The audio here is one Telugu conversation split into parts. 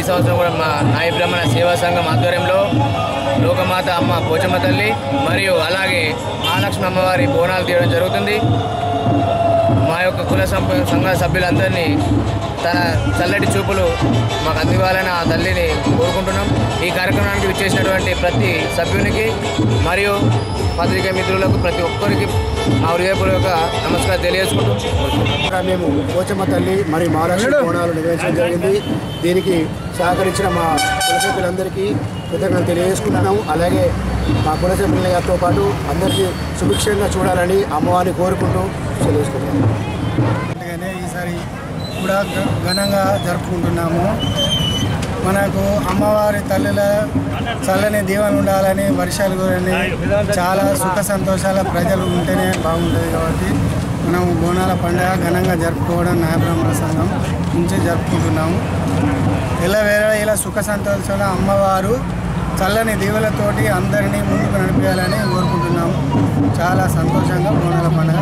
ఈ సంవత్సరం కూడా మా నాయ బ్రహ్మణ సేవా సంఘం ఆధ్వర్యంలో లోకమాత అమ్మ పోచమ్మ తల్లి మరియు అలాగే మహాలక్ష్మి అమ్మవారి బోనాలు తీయడం జరుగుతుంది మా యొక్క కుల సంప సంఘ సభ్యులందరినీ తన చల్లటి చూపులు మాకు అందివ్వాలని ఆ తల్లిని కోరుకుంటున్నాం ఈ కార్యక్రమానికి విచ్చేసినటువంటి ప్రతి సభ్యునికి మరియు పత్రికా మిత్రులకు ప్రతి ఒక్కరికి మా హృదయపూర్వక నమస్కారం తెలియజేసుకుంటూ ఇక్కడ మేము పోచమ్మ తల్లి మరియు మహాలక్ష్మి కోణాలు నిర్వహించడం జరిగింది దీనికి సహకరించిన మా కుల సభ్యులందరికీ కృతజ్ఞతలు తెలియజేసుకుంటున్నాము అలాగే మా కుల సభ్యుల గారితో పాటు అందరికీ సుభిక్షంగా చూడాలని అమ్మవారిని కోరుకుంటూ తెలియజేసుకుంటున్నాము పండుగనే ఈసారి కూడా ఘ- ఘనంగా జరుపుకుంటున్నాము మనకు అమ్మవారి తల్లుల చల్లని దీవెన ఉండాలని వర్షాలు కురని చాలా సుఖ సంతోషాల ప్రజలు ఉంటేనే బాగుంటుంది కాబట్టి మనం బోనాల పండుగ ఘనంగా జరుపుకోవడం న్యాయబ్రాహ్మణ సంఘం నుంచి జరుపుకుంటున్నాము ఇలా వేరే ఇలా సుఖ సంతోషాల అమ్మవారు చల్లని దీవులతోటి అందరినీ ముందుకు నడిపించాలని కోరుకుంటున్నాము చాలా సంతోషంగా బోనాల పండుగ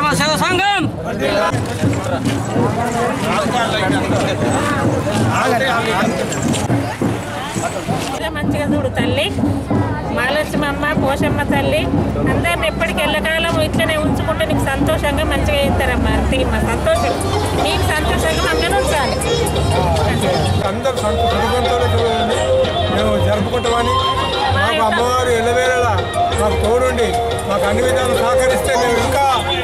ఇంకా మంచిగా చూడు తల్లి మహాలక్ష్మి అమ్మ పోషమ్మ తల్లి అందరిని ఎప్పటికి ఎల్లకాలం ఇట్లనే ఉంచుకుంటే నీకు సంతోషంగా మంచిగా చేస్తారమ్మా అంతే మా సంతోషం నీకు సంతోషంగా మమ్మల్ని ఉంచాలి అందరూ సంత సుఖంతో చూడండి మేము జరుపుకుంటామని మాకు అమ్మవారు ఎల్లవేళలా మాకు తోడుండి మాకు అన్ని విధాలు సహకరిస్తే మేము ఇంకా